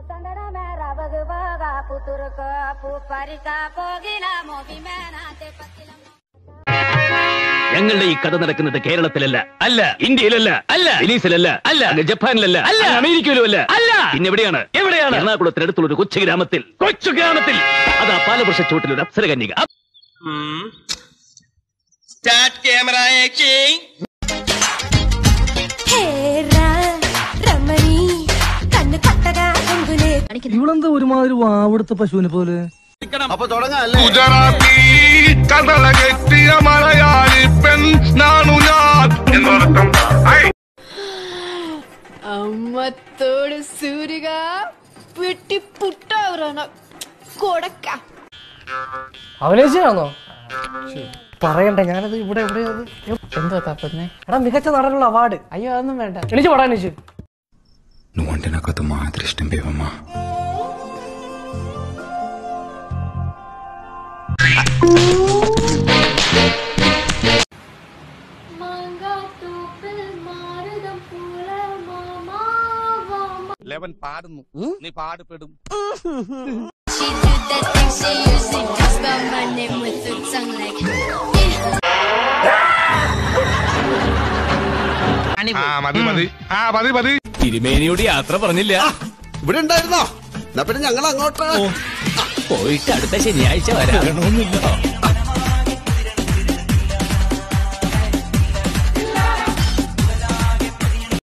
ഞങ്ങളുടെ ഈ കഥ നടക്കുന്നത് കേരളത്തിലല്ല അല്ല ഇന്ത്യയിലല്ല അല്ല വെനീസിലല്ല അല്ല അങ്ങ് ജപ്പാനിലല്ല അല്ല അമേരിക്കയിലും അല്ല അല്ല പിന്നെ എവിടെയാണ് എവിടെയാണ് എറണാകുളത്തിനടുത്തുള്ള ഒരു കൊച്ചു ഗ്രാമത്തിൽ കൊച്ചു ഗ്രാമത്തിൽ അതാ പാലവൃക്ഷ ചൂട്ടിൽ ഒരു അപ്സരകന്യക സ്റ്റാർട്ട് ക്യാമറ ആക്ഷൻ ഇവളെന്താ ഒരുമാതിരി വാവിടുത്ത പശുവിനെ പോലെ ഗുജറാത്തി കടലകെട്ടിയ മലയാളി പെൺ നാണു ഞാൻ എന്നർത്ഥം ഐ അമ്മത്തോട് സൂരിക വെട്ടി പുട്ടവരാണ് കൊടക്ക അവലേശയാണോ പറയണ്ട ഞാനത് ഇവിടെ ഇവിടെ എന്തോ തപ്പുന്നേ എടാ മികച്ച നടനുള്ള അവാർഡ് അയ്യോ അതൊന്നും വേണ്ട എണീച്ച് പോടാ എണീച്ച് నువ్వంటే నాకు అది మాత్రం ఇష్టం బేవమ్మా ലെവൻ പാടുന്നു നീ പാടുപെടും ആ മതി മതി ആ മതി മതി തിരുമേനിയോട് യാത്ര പറഞ്ഞില്ല ഇവിടെ ഉണ്ടായിരുന്നോ എന്നാ പിന്നെ ഞങ്ങൾ അങ്ങോട്ട് പോയിട്ട് അടുത്ത ശനിയാഴ്ച വരാം